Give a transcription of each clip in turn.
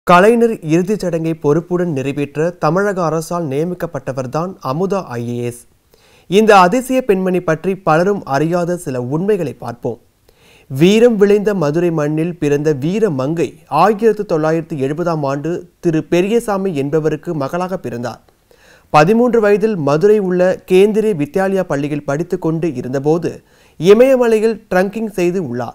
கலைஞர் இறுதிச் சடங்கை பொறுப்புடன் நிறைவேற்ற தமிழக அரசால் நியமிக்கப்பட்டவர்தான் அமுதா ஐஏஎஸ் இந்த அதிசய பெண்மணி பற்றி பலரும் அறியாத சில உண்மைகளை பார்ப்போம் வீரம் விளைந்த மதுரை மண்ணில் பிறந்த வீர மங்கை ஆயிரத்து தொள்ளாயிரத்து எழுபதாம் ஆண்டு திரு பெரியசாமி என்பவருக்கு மகளாக பிறந்தார் பதிமூன்று வயதில் மதுரை உள்ள கேந்திரிய வித்யாலயா பள்ளியில் படித்துக்கொண்டு இருந்தபோது இமயமலையில் ட்ரங்கிங் செய்து உள்ளார்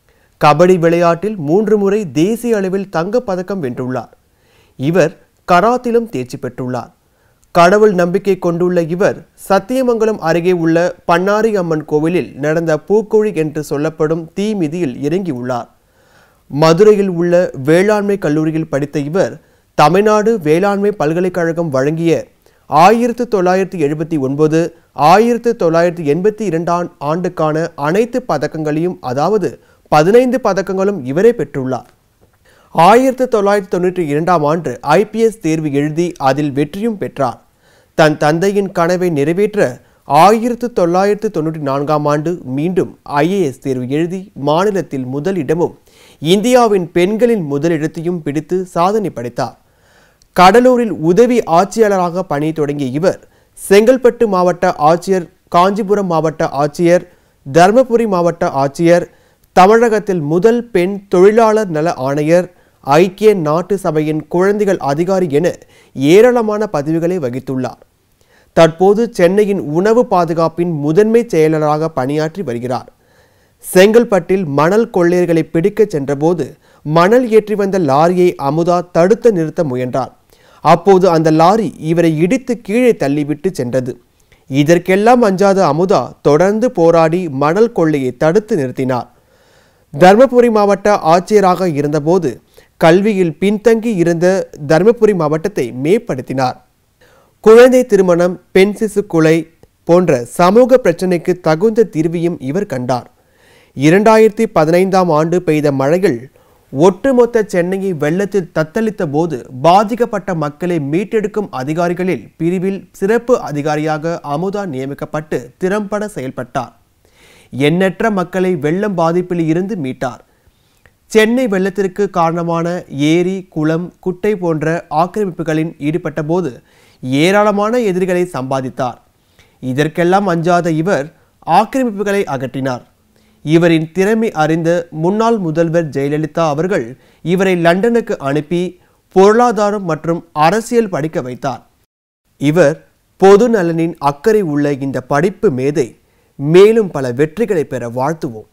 கபடி விளையாட்டில் மூன்று முறை தேசிய அளவில் தங்கப் பதக்கம் வென்றுள்ளார் இவர் கராத்திலும் தேர்ச்சி பெற்றுள்ளார் கடவுள் நம்பிக்கை கொண்டுள்ள இவர் சத்தியமங்கலம் அருகே உள்ள பன்னாரி அம்மன் கோவிலில் நடந்த பூக்கொழி என்று சொல்லப்படும் தீ மிதியில் இறங்கியுள்ளார் மதுரையில் உள்ள வேளாண்மை கல்லூரியில் படித்த இவர் தமிழ்நாடு வேளாண்மை பல்கலைக்கழகம் வழங்கிய ஆயிரத்து தொள்ளாயிரத்தி எழுபத்தி ஒன்பது ஆயிரத்து தொள்ளாயிரத்தி எண்பத்தி இரண்டாம் ஆண்டுக்கான அனைத்து பதக்கங்களையும் அதாவது பதினைந்து பதக்கங்களும் இவரே பெற்றுள்ளார் ஆயிரத்து தொள்ளாயிரத்தி தொண்ணூற்றி இரண்டாம் ஆண்டு ஐபிஎஸ் தேர்வு எழுதி அதில் வெற்றியும் பெற்றார் தன் தந்தையின் கனவை நிறைவேற்ற ஆயிரத்து தொள்ளாயிரத்து தொண்ணூற்றி நான்காம் ஆண்டு மீண்டும் ஐஏஎஸ் தேர்வு எழுதி மாநிலத்தில் முதலிடமும் இந்தியாவின் பெண்களின் முதலிடத்தையும் பிடித்து சாதனை படைத்தார் கடலூரில் உதவி ஆட்சியாளராக பணி தொடங்கிய இவர் செங்கல்பட்டு மாவட்ட ஆட்சியர் காஞ்சிபுரம் மாவட்ட ஆட்சியர் தர்மபுரி மாவட்ட ஆட்சியர் தமிழகத்தில் முதல் பெண் தொழிலாளர் நல ஆணையர் ஐக்கிய நாட்டு சபையின் குழந்தைகள் அதிகாரி என ஏராளமான பதவிகளை வகித்துள்ளார் தற்போது சென்னையின் உணவு பாதுகாப்பின் முதன்மை செயலராக பணியாற்றி வருகிறார் செங்கல்பட்டில் மணல் கொள்ளையர்களை பிடிக்கச் சென்றபோது மணல் ஏற்றி வந்த லாரியை அமுதா தடுத்து நிறுத்த முயன்றார் அப்போது அந்த லாரி இவரை இடித்து கீழே தள்ளிவிட்டு சென்றது இதற்கெல்லாம் அஞ்சாத அமுதா தொடர்ந்து போராடி மணல் கொள்ளையை தடுத்து நிறுத்தினார் தர்மபுரி மாவட்ட ஆட்சியராக இருந்தபோது கல்வியில் பின்தங்கி இருந்த தர்மபுரி மாவட்டத்தை மேம்படுத்தினார் குழந்தை திருமணம் பெண் சிசு கொலை போன்ற சமூக பிரச்சினைக்கு தகுந்த தீர்வையும் இவர் கண்டார் இரண்டாயிரத்தி பதினைந்தாம் ஆண்டு பெய்த மழையில் ஒட்டுமொத்த சென்னையை வெள்ளத்தில் தத்தளித்த போது பாதிக்கப்பட்ட மக்களை மீட்டெடுக்கும் அதிகாரிகளில் பிரிவில் சிறப்பு அதிகாரியாக அமுதா நியமிக்கப்பட்டு திறம்பட செயல்பட்டார் எண்ணற்ற மக்களை வெள்ளம் பாதிப்பில் இருந்து மீட்டார் சென்னை வெள்ளத்திற்கு காரணமான ஏரி குளம் குட்டை போன்ற ஆக்கிரமிப்புகளில் ஈடுபட்ட போது ஏராளமான எதிரிகளை சம்பாதித்தார் இதற்கெல்லாம் அஞ்சாத இவர் ஆக்கிரமிப்புகளை அகற்றினார் இவரின் திறமை அறிந்த முன்னாள் முதல்வர் ஜெயலலிதா அவர்கள் இவரை லண்டனுக்கு அனுப்பி பொருளாதாரம் மற்றும் அரசியல் படிக்க வைத்தார் இவர் பொது நலனின் அக்கறை உள்ள இந்த படிப்பு மேதை மேலும் பல வெற்றிகளை பெற வாழ்த்துவோம்